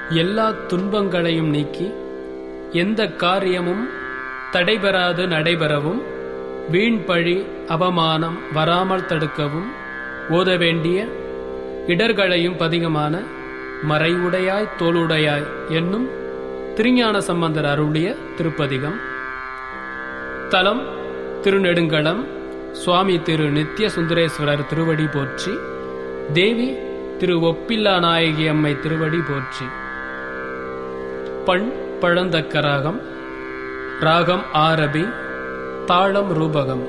எல்லா துன்பங்களையும் நீக்கி எந்த காரியமும் தடைபெறாது நடைபெறவும் வீண் பழி அவமானம் வராமல் தடுக்கவும் ஓத வேண்டிய இடர்களையும் பதிகமான மறைவுடையாய் தோளுடையாய் என்னும் திருஞான சம்பந்தர் அருளிய திருப்பதிகம் தலம் திருநெடுங்களம் சுவாமி திரு நித்ய சுந்தரேஸ்வரர் திருவடி போற்றி தேவி திரு ஒப்பில்லா நாயகி அம்மை திருவடி போற்றி பண் பழந்தக்க ராகம் ராகம் ஆரபி தாளம் ரூபகம்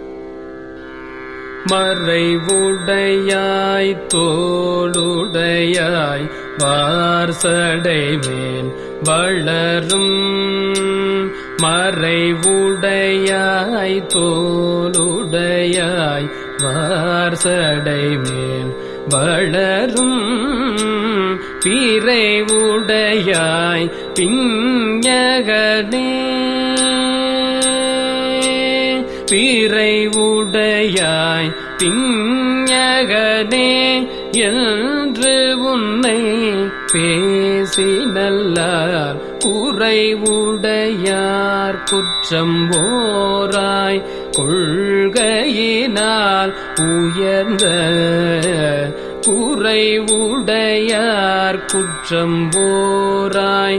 மறைவுடையாய் தோளுடையாய் வார்சடை மேல் வளரும் மறைவுடையாய் தோளுடையாய் வார்சடை மேல் வளரும் பிறைவுடையாய் பிஞகனே பிறைவுடையாய் பிஞகனே என்று உன்னை பேசி நல்லார் குறைவுடையார் குற்றம் ஓராய் கொள்கையினால் உயர்ந்த குறைவுடையார் குற்றம் போராய்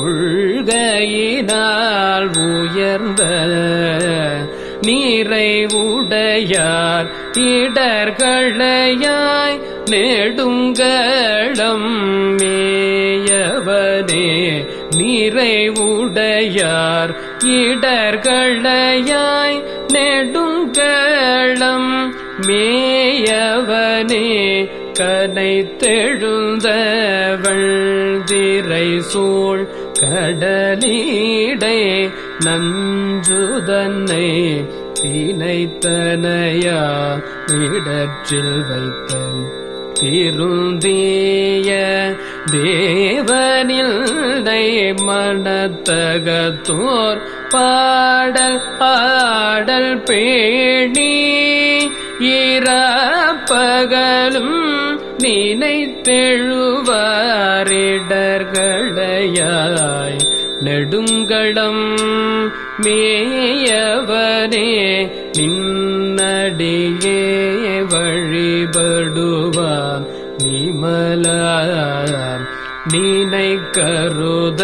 கொள்கையினால் உயர்ந்த நீரைவுடையார் இடர்களையாய் நெடுங்களம் மேயவனே நிறைவுடையார் இடர்களையாய் நெடுங்களம் மேயவனே கனை தெழுந்தவள் திரை சூழ் கடலீடை நஞ்சுதன்னை தினைத்தனையா இடற்றில் வைத்த திருந்திய தேவனில் மனத்தகத்தோர் பாடல் பாடல் பேணி இறப்பகலும் நினைத்தெழுவாரிடர்களையாய் நெடுங்களம் மேயவனே நின்னடியே வழிபடுவான் நிமலான் நீனை கருத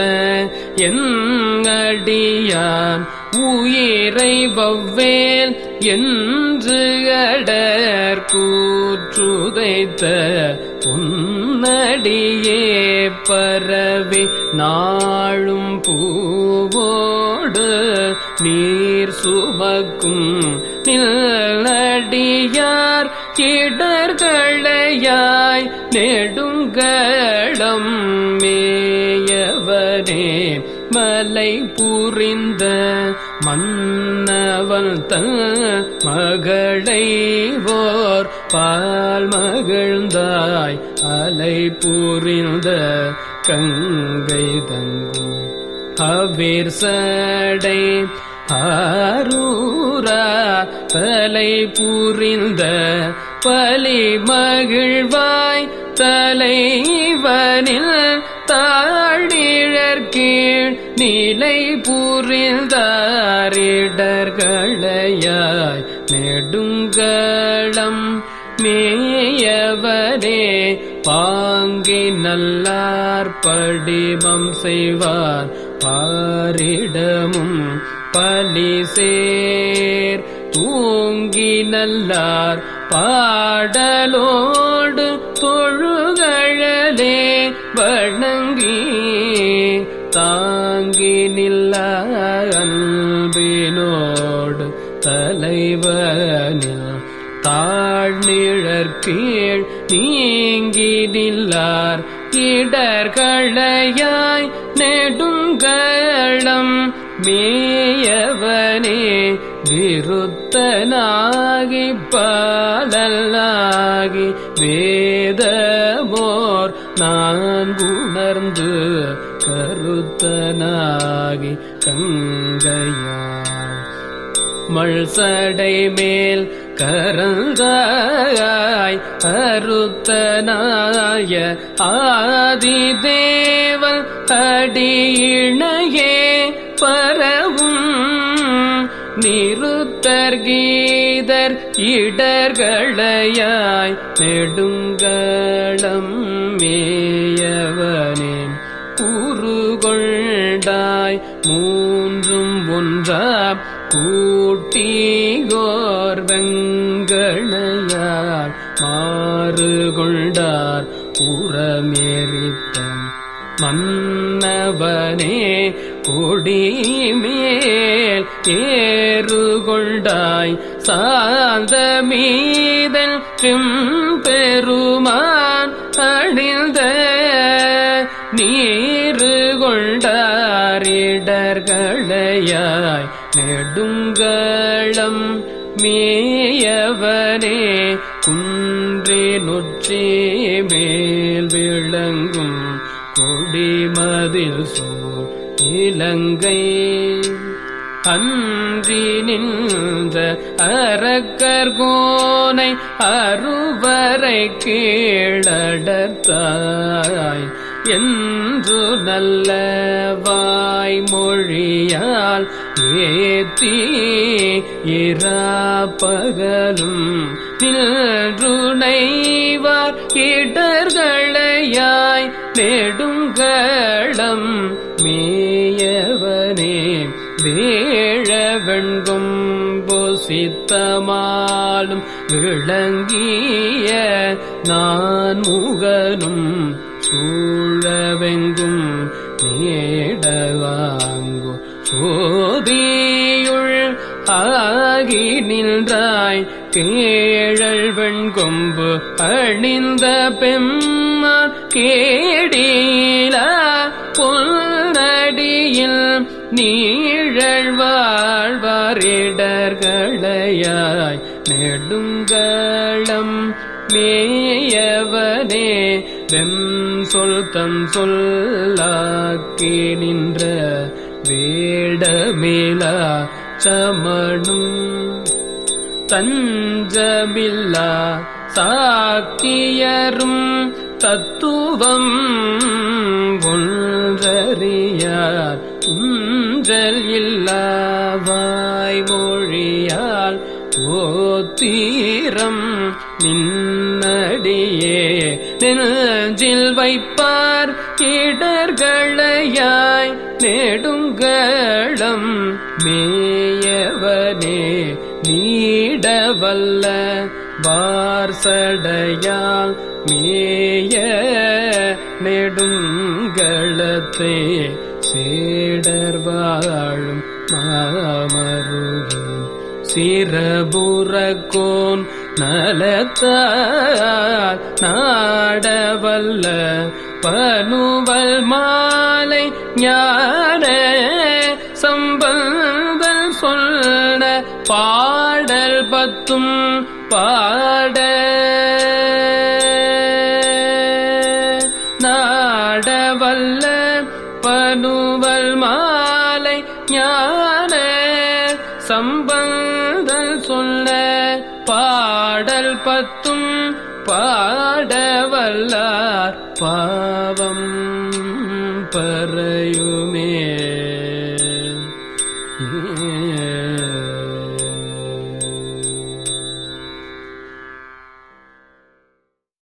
எங்கடியான் உயிரை வவ்வேல் என்று அடர் கூற்றுதைத்த உன்னடியே பரவி நாளும் பூவோடு நீர் சுமக்கும் நிலடியார் இடர்களையாய் நெடுங்களம் மேயவனே மலை புரிந்த மன்னவன் தன் மகளை ஓர் பால் மகிழ்ந்தாய் அலை புரிந்த கங்கை தங்கும் அவிர் சடை ஆரூரா தலை புரிந்த பலி மகிழ்வாய் தலைவனில் தாழிழற்கீழ் நிலை புரிந்தாரிடர்களையாய் நெடுங்களம் மேயவரே பாங்கி நல்லார் படிமம் செய்வார் பாரிடமும் பலி சேர் தூங்கி நல்லார் பாடலோடு தொழுகழலே வணங்கி தாங்கி நில்ல அன்பினோடு தலைவனில் தாழ்நிழற்கீழ் நீங்கி நில்லார் இடர்களையாய் நெடுங்களம் மேயவனே விருத்தனாகி பாடலாகி வேதமோர் நான் உணர்ந்து கருத்தனாகி கங்கையாள் மழ்சடை மேல் கரந்தாய் அருத்தனாய ஆதிதேவன் அடியிணையே பரவும் நிருத்தர் கீதர் இடர்களையாய் நெடுங்களம் மேயவனே கூறுகொண்டாய் மூன்றும் ஒன்றா கூட்டிகோர் வெங்கணையார் மாறுகொண்டார் புறமேறித்த மன்னவனே கொடிமேல் ஏறுகொண்டாய் சாந்த மீதன் பெருமான் அணிந்த நீரு கொண்டாரிடர்களையாய் நெடுங்களம் மேயவனே குன்றினுச்சி மேல் விளங்கும் கொடிமதில் சூழ் இலங்கை அன்றி நின்ற அரக்கர்கோனை அருவரை கீழடத்தாய் என்று நல்ல வாய்மொழியால் ஏத்தி இராப்பகலும் நின்றுணைவார் இடர்களையாய் நெடுங்களம் மேயவனே வேழ வெண்கொம்பு சித்தமாலும் விளங்கிய நான் முகனும் சூழவெங்கும் நேடவாங்கு சோதியுள் ஆகி நின்றாய் கேழல் வெண்கொம்பு அணிந்த பெம்மான் கேடீல பொன்னடியில் நீழல் வாழ்வாரிடர்களையாய் நெடுங்களம் மேயவனே வெம் சொல் தம் சொல்லாக்கி நின்ற வேடமேலா சமணும் தஞ்சமில்லா சாக்கியரும் தத்துவம் ஒன்றறியார் உஞ்சல் இல்லாவாய் மொழியால் ஓத்தீரம் நின்னடியே நெஞ்சில் வைப்பார் இடர்களையாய் நெடுங்களம் மேயவனே நீடவல்ல வார்சடையால் மேய நெடுங்களத்தை சேடர் வாழும் மாமருகே சிறபுறக்கோன் நலத்தார் நாடவல்ல பனுவல் மாலை ஞான சம்பந்தல் சொன்ன பாடல் பத்தும் பாட நாடவல்ல பனுவல் மாலை ஞான சம்பந்தல் சொல்ல பாடல் பத்தும் பாடவல்லார் பாவம் பறையுமே